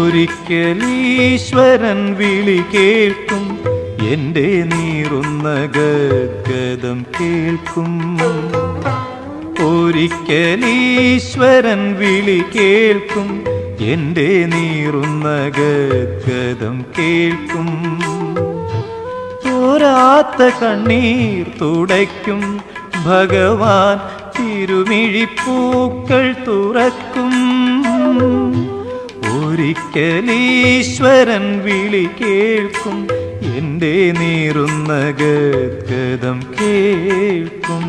ഒരിക്കലീശ്വരൻ വിളി കേൾക്കും എന്റെ നീറുന്ന ഗദ്ഗതം കേൾക്കും ഒരിക്കലീശ്വരൻ വിളി കേൾക്കും എന്റെ നീറുന്ന ഗദ്ഗതം കേൾക്കും തോരാത്ത കണ്ണീർ തുടയ്ക്കും ഭഗവാൻ തിരുമിഴിപ്പൂക്കൾ തുറക്കും ഒരിക്കലീശ്വരൻ വിളി കേൾക്കും എന്റെ നീറുന്ന ഗദ്ഗതം കേൾക്കും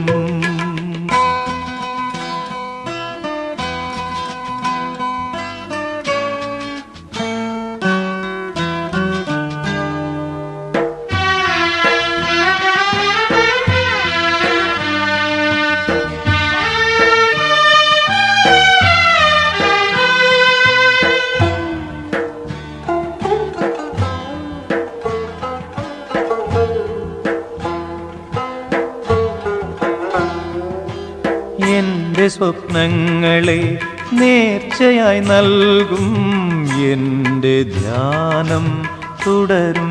എന്റെ സ്വപ്നങ്ങളെ നേർച്ചയായി നൽകും എന്റെ ധ്യാനം തുടരും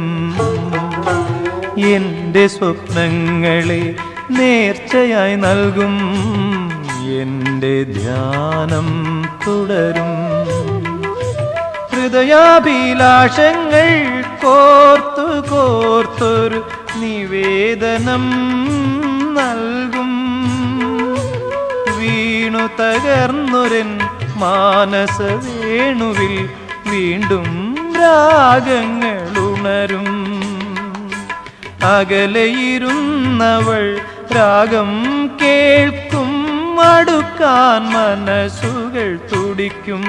എന്റെ സ്വപ്നങ്ങളെ നേർച്ചയായി നൽകും എന്റെ ധ്യാനം തുടരും ഹൃദയാഭിലാഷങ്ങൾ കോർത്തു കോർത്തൊരു നിവേദനം നൽകും വീണു തകർന്നൊരൻ മാനസ വേണുവിൽ വീണ്ടും രാഗങ്ങൾ ഉണരും അകലെയിരുന്നവൾ രാഗം കേൾക്കും അടുക്കാൻ മനസ്സുകൾ തുടിക്കും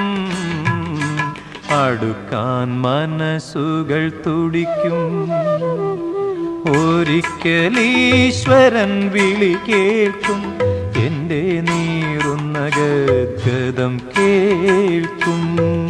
അടുക്കാൻ മനസ്സുകൾ തുടിക്കും ഒരിക്കലീശ്വരൻ വിളി കേൾക്കും എന്റെ നീറുന്ന ഗദ്ഗതം കേൾക്കും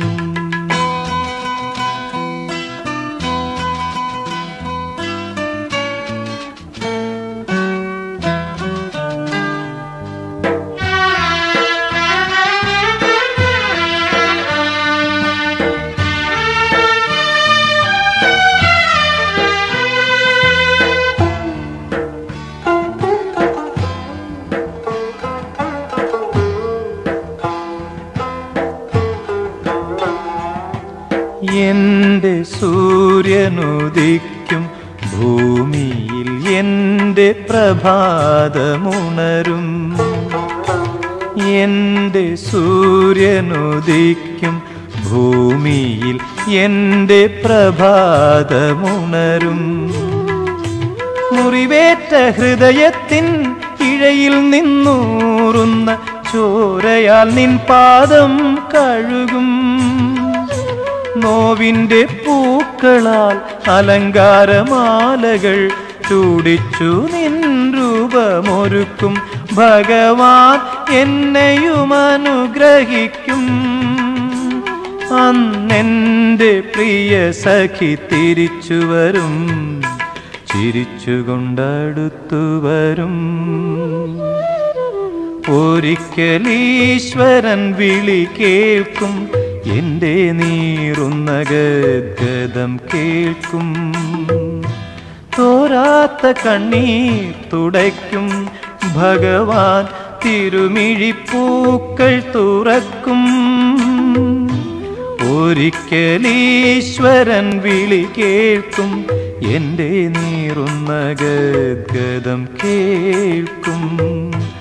എന്റെ സൂര്യനുദിക്കും ഭൂമിയിൽ എന്റെ പ്രഭാതമുണരും എന്റെ സൂര്യനുദിക്കും ഭൂമിയിൽ എന്റെ പ്രഭാതമുണരും മുറിവേറ്റ ഹൃദയത്തിൻ ഇഴയിൽ നിന്നൂറുന്ന ചോരയാൽ നിൻ പാദം കഴുകും നോവിന്റെ പൂക്കളാൽ അലങ്കാരമാലകൾ ചൂടിച്ചു നിൻ രൂപമൊരുക്കും ഭഗവാൻ എന്നെയും അനുഗ്രഹിക്കും അന്നെന്റെ പ്രിയ സഖി തിരിച്ചു വരും ചിരിച്ചുകൊണ്ടടുത്തു വരും ഒരിക്കലീശ്വരൻ വിളി കേൾക്കും എന്റെ നീറുന്ന ഗദ്ഗതം കേൾക്കും തോരാത്ത കണ്ണീർ തുടയ്ക്കും ഭഗവാൻ തിരുമിഴിപ്പൂക്കൾ തുറക്കും ഒരിക്കലീശ്വരൻ വിളി കേൾക്കും എന്റെ നീറുന്ന ഗദ്ഗതം കേൾക്കും